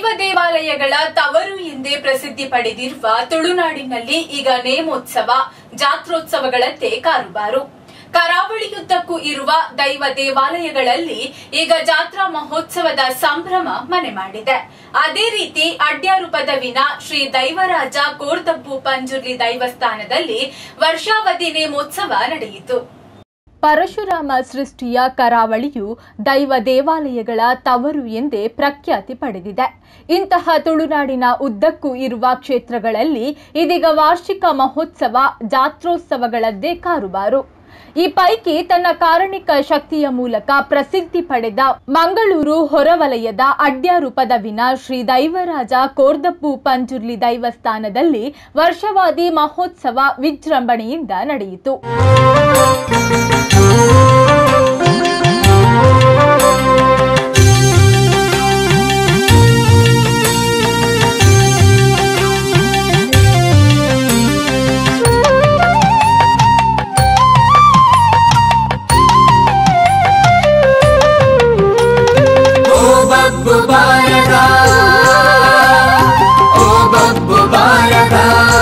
ದೈವ ದೇವಾಲಯಗಳ ತವರು ಎಂದೇ ಪ್ರಸಿದ್ಧಿ ಪಡೆದಿರುವ ತುಳುನಾಡಿನಲ್ಲಿ ಈಗ ನೇಮೋತ್ಸವ ಜಾತ್ರೋತ್ಸವಗಳಂತೆ ಕಾರುಬಾರು ಕರಾವಳಿಯುದ್ದಕ್ಕೂ ಇರುವ ದೈವ ದೇವಾಲಯಗಳಲ್ಲಿ ಈಗ ಜಾತ್ರಾ ಮಹೋತ್ಸವದ ಸಂಭ್ರಮ ಮನೆ ಮಾಡಿದೆ ಅದೇ ರೀತಿ ಅಡ್ಯಾರು ಪದವಿನ ಶ್ರೀ ದೈವರಾಜ ಕೋರ್ದಬ್ಬು ಪಂಜುರ್ಲಿ ದೈವಸ್ಥಾನದಲ್ಲಿ ವರ್ಷಾವಧಿ ನೇಮೋತ್ಸವ ನಡೆಯಿತು ಪರಶುರಾಮ ಸೃಷ್ಟಿಯ ಕರಾವಳಿಯು ದೈವ ದೇವಾಲಯಗಳ ತವರು ಎಂದೇ ಪ್ರಖ್ಯಾತಿ ಪಡೆದಿದೆ ಇಂತಹ ತುಳುನಾಡಿನ ಉದ್ದಕ್ಕೂ ಇರುವ ಕ್ಷೇತ್ರಗಳಲ್ಲಿ ಇದೀಗ ವಾರ್ಷಿಕ ಮಹೋತ್ಸವ ಜಾತ್ರೋತ್ಸವಗಳದ್ದೇ ಕಾರುಬಾರು ಈ ಪೈಕಿ ತನ್ನ ಕಾರಣಿಕ ಶಕ್ತಿಯ ಮೂಲಕ ಪ್ರಸಿದ್ಧಿ ಪಡೆದ ಮಂಗಳೂರು ಹೊರವಲಯದ ಅಡ್ಯಾರು ಪದವಿನ ಶ್ರೀ ದೈವರಾಜ ಕೋರ್ದಪ್ಪು ಪಂಜುರ್ಲಿ ದೈವಸ್ಥಾನದಲ್ಲಿ ವರ್ಷವಾದಿ ಮಹೋತ್ಸವ ವಿಜೃಂಭಣೆಯಿಂದ ನಡೆಯಿತು ಓ ಬಬ್ಬು ಬಾರಗ ಓ ಬಬ್ಬು ಬಾರಗ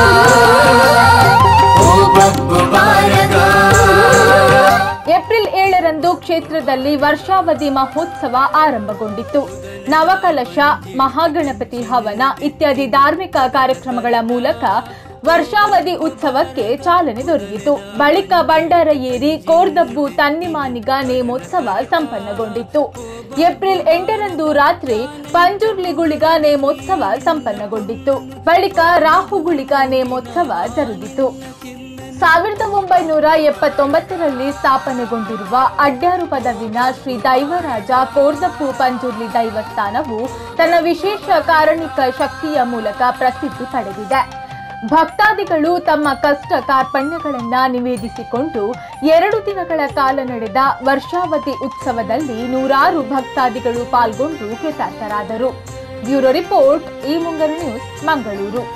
ಓ ಬಬ್ಬು ಬಾರಗ ಏಪ್ರಿಲ್ ಏಳರಂದು ಕ್ಷೇತ್ರದಲ್ಲಿ ವರ್ಷಾವಧಿ ಮಹೋತ್ಸವ ಆರಂಭಗೊಂಡಿತ್ತು ನವಕಲಶ ಮಹಾಗಣಪತಿ ಹವನ ಇತ್ಯಾದಿ ಧಾರ್ಮಿಕ ಕಾರ್ಯಕ್ರಮಗಳ ಮೂಲಕ ವರ್ಷಾವಧಿ ಉತ್ಸವಕ್ಕೆ ಚಾಲನೆ ದೊರೆಯಿತು ಬಳಿಕ ಬಂಡಾರ ಏರಿ ಕೋರ್ದಬ್ಬು ತನ್ನಿಮಾನಿಗ ನೇಮೋತ್ಸವ ಸಂಪನ್ನಗೊಂಡಿತ್ತು ಏಪ್ರಿಲ್ ಎಂಟರಂದು ರಾತ್ರಿ ಪಂಜುರ್ಲಿಗುಳಿಗ ನೇಮೋತ್ಸವ ಸಂಪನ್ನಗೊಂಡಿತ್ತು ಬಳಿಕ ರಾಹುಗುಳಿಗ ನೇಮೋತ್ಸವ ಜರುಗಿತು ಸಾವಿರದ ಒಂಬೈನೂರ ಎಪ್ಪತ್ತೊಂಬತ್ತರಲ್ಲಿ ಸ್ಥಾಪನೆಗೊಂಡಿರುವ ಅಡ್ಯಾರು ಪದವಿನ ಶ್ರೀ ದೈವರಾಜ ಕೋರ್ದಪ್ಪು ಪಂಜುರ್ಲಿ ದೈವಸ್ಥಾನವು ತನ್ನ ವಿಶೇಷ ಕಾರಣಿಕ ಶಕ್ತಿಯ ಮೂಲಕ ಪ್ರಸಿದ್ಧಿ ಪಡೆದಿದೆ ಭಕ್ತಾದಿಗಳು ತಮ್ಮ ಕಷ್ಟ ಕಾರ್ಪಣ್ಯಗಳನ್ನ ನಿವೇದಿಸಿಕೊಂಡು ಎರಡು ದಿನಗಳ ಕಾಲ ನಡೆದ ವರ್ಷಾವಧಿ ಉತ್ಸವದಲ್ಲಿ ನೂರಾರು ಭಕ್ತಾದಿಗಳು ಪಾಲ್ಗೊಂಡು ಕೃತಾರ್ಥರಾದರು ಬ್ಯೂರೋ ರಿಪೋರ್ಟ್ ಈ ಮುಂಗರು ನ್ಯೂಸ್ ಮಂಗಳೂರು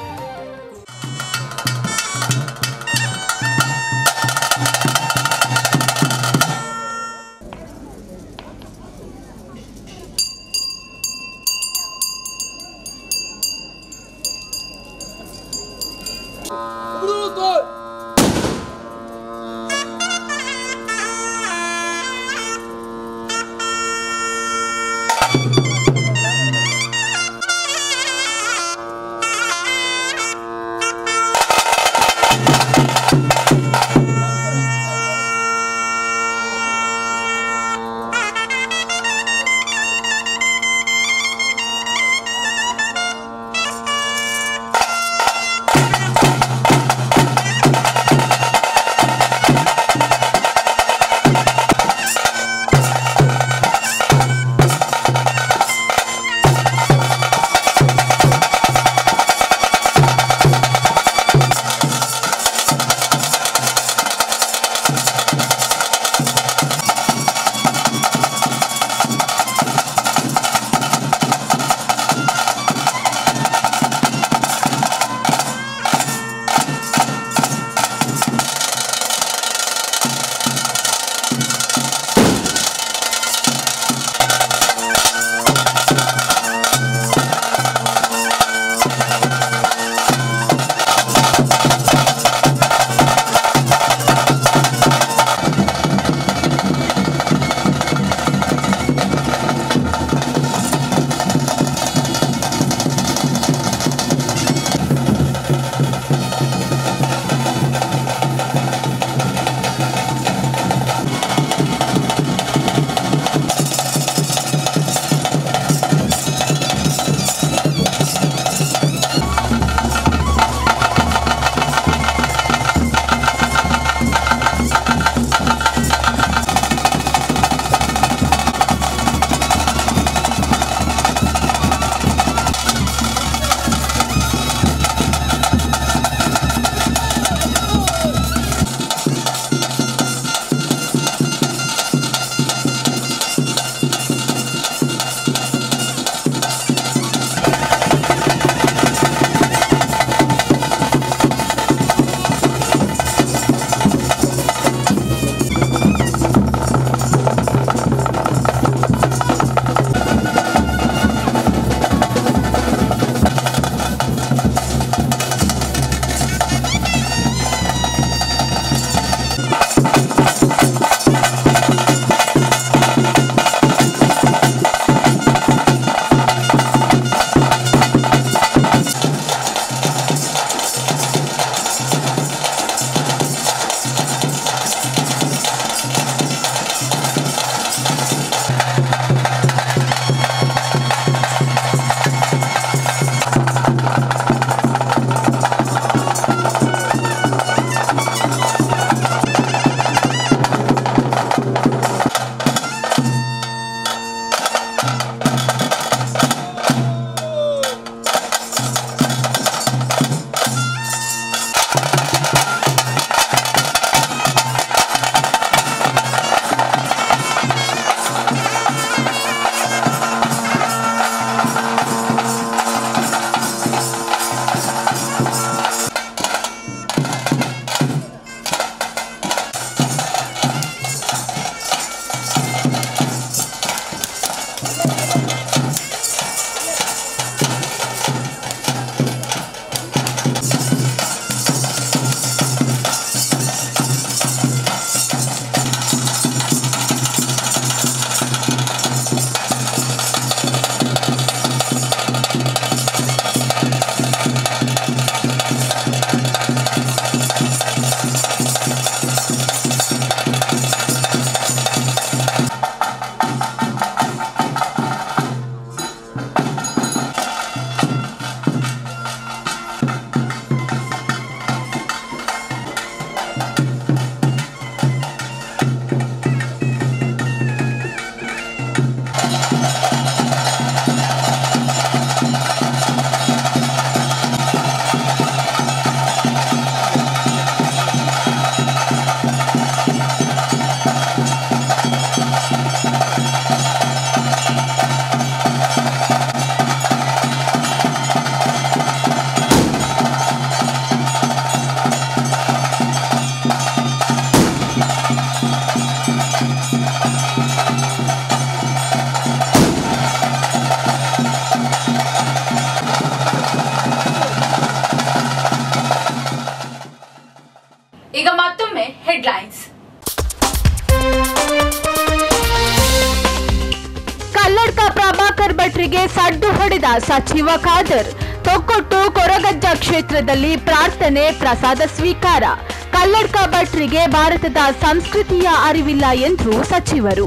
ಭಟ್ರಿಗೆ ಸಡ್ಡು ಹೊಡೆದ ಸಚಿವ ಖಾದರ್ ತೊಕ್ಕೊಟ್ಟು ಕೊರಗಜ್ಜ ಕ್ಷೇತ್ರದಲ್ಲಿ ಪ್ರಾರ್ಥನೆ ಪ್ರಸಾದ ಸ್ವೀಕಾರ ಕಲ್ಲಡ್ಕ ಭಟ್ರಿಗೆ ಭಾರತದ ಸಂಸ್ಕೃತಿಯ ಅರಿವಿಲ್ಲ ಎಂದ್ರು ಸಚಿವರು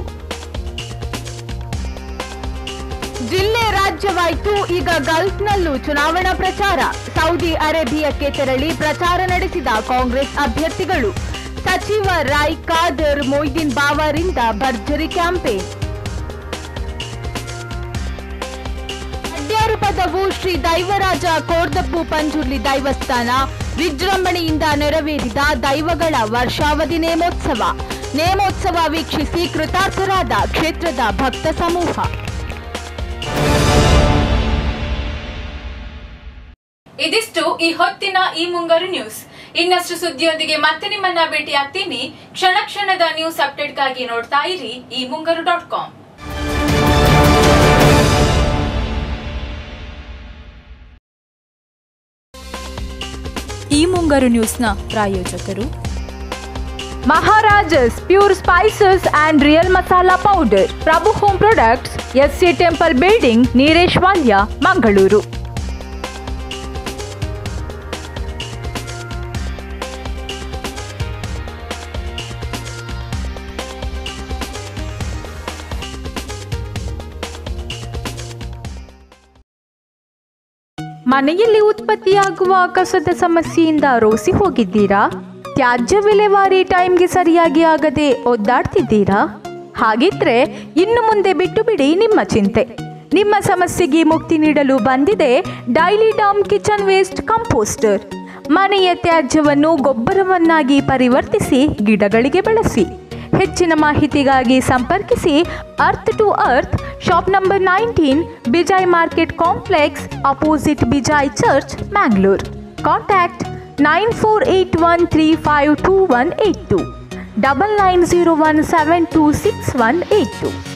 ಜಿಲ್ಲೆ ರಾಜ್ಯವಾಯಿತು ಈಗ ಗಲ್ಫ್ನಲ್ಲೂ ಚುನಾವಣಾ ಪ್ರಚಾರ ಸೌದಿ ಅರೇಬಿಯಾಕ್ಕೆ ತೆರಳಿ ಪ್ರಚಾರ ನಡೆಸಿದ ಕಾಂಗ್ರೆಸ್ ಅಭ್ಯರ್ಥಿಗಳು ಸಚಿವ ರಾಯ್ ಖಾದರ್ ಮೊಯ್ದೀನ್ ಬಾವರಿಂದ ಭರ್ಜರಿ ಕ್ಯಾಂಪೇನ್ ಅಡ್ಯಾರು ಪದವು ಶ್ರೀ ದೈವರಾಜ ಕೋರ್ದಪ್ಪು ಪಂಜುರ್ಲಿ ದೈವಸ್ಥಾನ ವಿಜೃಂಭಣೆಯಿಂದ ನೆರವೇರಿದ ದೈವಗಳ ವರ್ಷಾವಧಿ ನೇಮೋತ್ಸವ ನೇಮೋತ್ಸವ ವೀಕ್ಷಿಸಿ ಕೃತಾರ್ಥರಾದ ಕ್ಷೇತ್ರದ ಭಕ್ತ ಸಮೂಹ ಇದಿಷ್ಟು ಈ ಹೊತ್ತಿನ ಈ ಮುಂಗಾರು ನ್ಯೂಸ್ ಇನ್ನಷ್ಟು ಸುದ್ದಿಯೊಂದಿಗೆ ಮತ್ತೆ ನಿಮ್ಮನ್ನ ಭೇಟಿಯಾಗ್ತೀನಿ ಕ್ಷಣ ಕ್ಷಣದ ನ್ಯೂಸ್ ಅಪ್ಡೇಟ್ಗಾಗಿ ನೋಡ್ತಾ ಇರಿ ಈ ಮುಂಗಾರು ಡಾಟ್ ಕಾಮ್ ಈ ಮುಂಗಾರು ನ್ಯೂಸ್ನ ಪ್ರಾಯೋಜಕರು Maharaja's pure spices and real masala powder Prabhu home products SC temple building Neereshwalya Mangaluru ಮನೆಯಲ್ಲಿ ಉತ್ಪತ್ತಿಯಾಗುವ ಕಸದ ಸಮಸ್ಯೆಯಿಂದ ರೋಸಿ ಹೋಗಿದ್ದೀರಾ ತ್ಯಾಜ್ಯ ವಿಲೇವಾರಿ ಟೈಮ್ಗೆ ಸರಿಯಾಗಿ ಆಗದೆ ಒದ್ದಾಡ್ತಿದ್ದೀರಾ ಹಾಗಿದ್ರೆ ಇನ್ನು ಮುಂದೆ ಬಿಟ್ಟು ಬಿಡಿ ನಿಮ್ಮ ಚಿಂತೆ ನಿಮ್ಮ ಸಮಸ್ಯೆಗೆ ಮುಕ್ತಿ ನೀಡಲು ಬಂದಿದೆ daily dump kitchen waste composter ಮನೆಯ ತ್ಯಾಜ್ಯವನ್ನು ಗೊಬ್ಬರವನ್ನಾಗಿ ಪರಿವರ್ತಿಸಿ ಗಿಡಗಳಿಗೆ ಬಳಸಿ ಹೆಚ್ಚಿನ ಮಾಹಿತಿಗಾಗಿ ಸಂಪರ್ಕಿಸಿ earth to earth shop number nineteen Bijai market complex opposite Bijai church Mangalore contact nine four eight one three five two one eight two double nine zero one seven two six one eight to